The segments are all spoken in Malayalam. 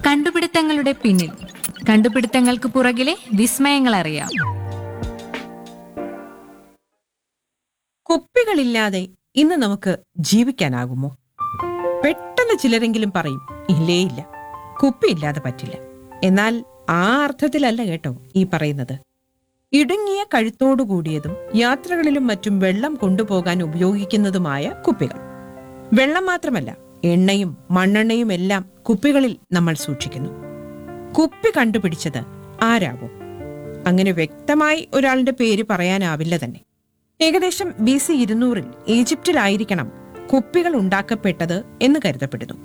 കണ്ടുപിടുത്തങ്ങളുടെ പിന്നിൽ കണ്ടുപിടുത്തങ്ങൾക്ക് പുറകിലെ വിസ്മയങ്ങൾ അറിയാം കുപ്പികളില്ലാതെ ഇന്ന് നമുക്ക് ജീവിക്കാനാകുമോ പെട്ടെന്ന് ചിലരെങ്കിലും പറയും ഇല്ലേ ഇല്ല കുപ്പിയില്ലാതെ പറ്റില്ല എന്നാൽ ആ അർത്ഥത്തിലല്ല കേട്ടോ ഈ പറയുന്നത് ഇടുങ്ങിയ കഴുത്തോടു കൂടിയതും യാത്രകളിലും മറ്റും വെള്ളം കൊണ്ടുപോകാൻ ഉപയോഗിക്കുന്നതുമായ കുപ്പികൾ വെള്ളം മാത്രമല്ല എണ്ണയും മണ്ണെണ്ണയും എല്ലാം കുപ്പികളിൽ നമ്മൾ സൂക്ഷിക്കുന്നു കുപ്പി കണ്ടുപിടിച്ചത് ആരാവും അങ്ങനെ വ്യക്തമായി ഒരാളുടെ പേര് പറയാനാവില്ല തന്നെ ഏകദേശം ബി സി ഇരുന്നൂറിൽ ഈജിപ്തിലായിരിക്കണം കുപ്പികൾ ഉണ്ടാക്കപ്പെട്ടത് എന്ന് കരുതപ്പെടുന്നു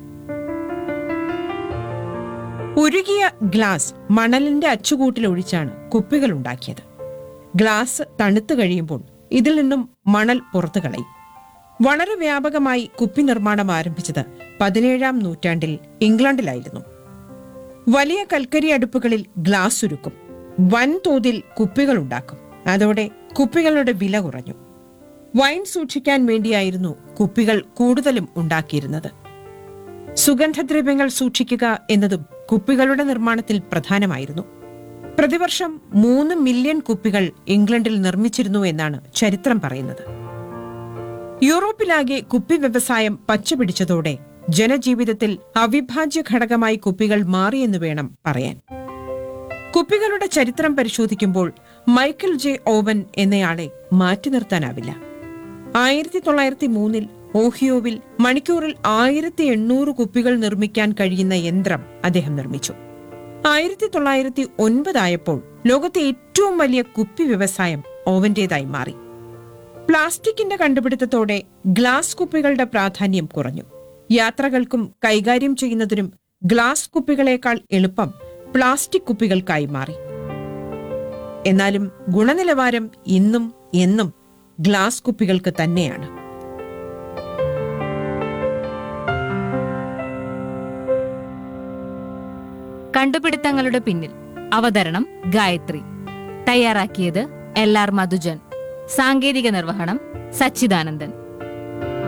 ഉരുകിയ ഗ്ലാസ് മണലിന്റെ അച്ചുകൂട്ടിൽ ഒഴിച്ചാണ് കുപ്പികൾ ഉണ്ടാക്കിയത് ഗ്ലാസ് തണുത്തു കഴിയുമ്പോൾ ഇതിൽ നിന്നും മണൽ പുറത്തു കളയും വളരെ വ്യാപകമായി കുപ്പി നിർമ്മാണം ആരംഭിച്ചത് പതിനേഴാം നൂറ്റാണ്ടിൽ ഇംഗ്ലണ്ടിലായിരുന്നു വലിയ കൽക്കരി അടുപ്പുകളിൽ ഗ്ലാസ് ഉരുക്കും വൻതോതിൽ കുപ്പികൾ ഉണ്ടാക്കും അതോടെ കുപ്പികളുടെ വില കുറഞ്ഞു വൈൻ സൂക്ഷിക്കാൻ വേണ്ടിയായിരുന്നു കുപ്പികൾ കൂടുതലും ഉണ്ടാക്കിയിരുന്നത് സുഗന്ധദ്രവ്യങ്ങൾ സൂക്ഷിക്കുക എന്നതും കുപ്പികളുടെ നിർമ്മാണത്തിൽ പ്രധാനമായിരുന്നു പ്രതിവർഷം മൂന്ന് മില്യൺ കുപ്പികൾ ഇംഗ്ലണ്ടിൽ നിർമ്മിച്ചിരുന്നു എന്നാണ് ചരിത്രം പറയുന്നത് യൂറോപ്പിലാകെ കുപ്പി വ്യവസായം പച്ചപിടിച്ചതോടെ ജനജീവിതത്തിൽ അവിഭാജ്യ ഘടകമായി കുപ്പികൾ മാറിയെന്ന് വേണം പറയാൻ കുപ്പികളുടെ ചരിത്രം പരിശോധിക്കുമ്പോൾ മൈക്കിൾ ജെ ഓവൻ എന്നയാളെ മാറ്റി നിർത്താനാവില്ല ആയിരത്തി തൊള്ളായിരത്തി മൂന്നിൽ ഓഹിയോവിൽ മണിക്കൂറിൽ ആയിരത്തി എണ്ണൂറ് കുപ്പികൾ നിർമ്മിക്കാൻ കഴിയുന്ന യന്ത്രം അദ്ദേഹം നിർമ്മിച്ചു ആയിരത്തി തൊള്ളായിരത്തി ഒൻപതായപ്പോൾ ലോകത്തെ ഏറ്റവും വലിയ കുപ്പി വ്യവസായം ഓവന്റേതായി മാറി പ്ലാസ്റ്റിക്കിന്റെ കണ്ടുപിടുത്തത്തോടെ ഗ്ലാസ് കുപ്പികളുടെ പ്രാധാന്യം കുറഞ്ഞു യാത്രകൾക്കും കൈകാര്യം ചെയ്യുന്നതിനും ഗ്ലാസ് കുപ്പികളേക്കാൾ എളുപ്പം പ്ലാസ്റ്റിക് കുപ്പികൾക്കായി മാറി എന്നാലും ഗുണനിലവാരം ഇന്നും എന്നും ഗ്ലാസ് കുപ്പികൾക്ക് തന്നെയാണ് കണ്ടുപിടുത്തങ്ങളുടെ പിന്നിൽ അവതരണം ഗായത്രി തയ്യാറാക്കിയത് എൽ ആർ മധുജൻ സാങ്കേതിക നിർവഹണം സച്ചിദാനന്ദൻ